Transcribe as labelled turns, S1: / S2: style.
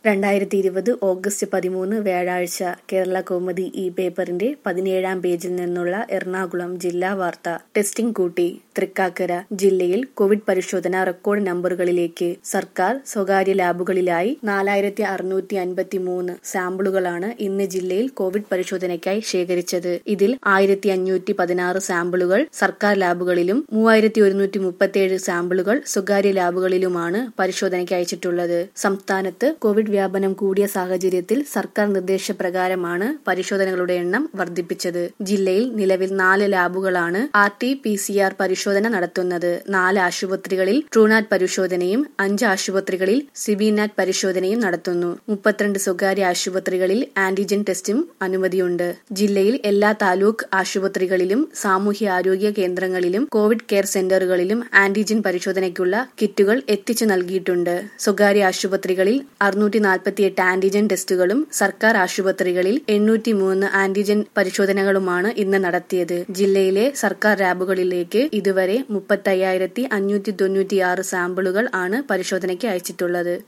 S1: രണ്ടായിരത്തി ഇരുപത് ഓഗസ്റ്റ് പതിമൂന്ന് വ്യാഴാഴ്ച കേരള കൗമുദി ഈ പേപ്പറിന്റെ പതിനേഴാം പേജിൽ നിന്നുള്ള എറണാകുളം ജില്ലാ വാർത്ത ടെസ്റ്റിംഗ് കൂട്ടി തൃക്കാക്കര ജില്ലയിൽ കോവിഡ് പരിശോധന റെക്കോർഡ് നമ്പറുകളിലേക്ക് സർക്കാർ സ്വകാര്യ ലാബുകളിലായി നാലായിരത്തി അറുന്നൂറ്റി അൻപത്തി മൂന്ന് സാമ്പിളുകളാണ് ഇന്ന് ജില്ലയിൽ കോവിഡ് പരിശോധനയ്ക്കായി ശേഖരിച്ചത് ഇതിൽ ആയിരത്തി അഞ്ഞൂറ്റി പതിനാറ് സാമ്പിളുകൾ സർക്കാർ ലാബുകളിലും മൂവായിരത്തി ഒരുന്നൂറ്റി മുപ്പത്തിയേഴ് സാമ്പിളുകൾ സ്വകാര്യ ലാബുകളിലുമാണ് പരിശോധനയ്ക്ക് അയച്ചിട്ടുള്ളത് സംസ്ഥാനത്ത് കോവിഡ് വ്യാപനം കൂടിയ സാഹചര്യത്തിൽ സർക്കാർ നിർദ്ദേശപ്രകാരമാണ് പരിശോധനകളുടെ എണ്ണം വർദ്ധിപ്പിച്ചത് ജില്ലയിൽ നിലവിൽ നാല് ലാബുകളാണ് R T P C R പരിശോധന നടത്തുന്നത് നാല് ആശുപത്രികളിൽ ട്രൂനാറ്റ് പരിശോധനയും അഞ്ച് ആശുപത്രികളിൽ സിബിനാറ്റ് പരിശോധനയും നടത്തുന്നു മുപ്പത്തിരണ്ട് സ്വകാര്യ ആശുപത്രികളിൽ ആന്റിജൻ ടെസ്റ്റും അനുമതിയുണ്ട് ജില്ലയിൽ എല്ലാ താലൂക്ക് ആശുപത്രികളിലും സാമൂഹ്യ ആരോഗ്യ കേന്ദ്രങ്ങളിലും കോവിഡ് കെയർ സെന്ററുകളിലും ആന്റിജൻ പരിശോധനയ്ക്കുള്ള കിറ്റുകൾ എത്തിച്ചു നൽകിയിട്ടുണ്ട് സ്വകാര്യ ആശുപത്രികളിൽ അറുന്നൂറ്റി നാൽപ്പത്തിയെട്ട് ആന്റിജൻ ടെസ്റ്റുകളും സർക്കാർ ആശുപത്രികളിൽ എണ്ണൂറ്റി മൂന്ന് ആന്റിജൻ പരിശോധനകളുമാണ് ഇന്ന് നടത്തിയത് ജില്ലയിലെ സർക്കാർ ലാബുകളിലേക്ക് ഇതുവരെ മുപ്പത്തയ്യായിരത്തി അഞ്ഞൂറ്റി തൊണ്ണൂറ്റിയാറ് സാമ്പിളുകൾ ആണ് പരിശോധനയ്ക്ക് അയച്ചിട്ടുള്ളത്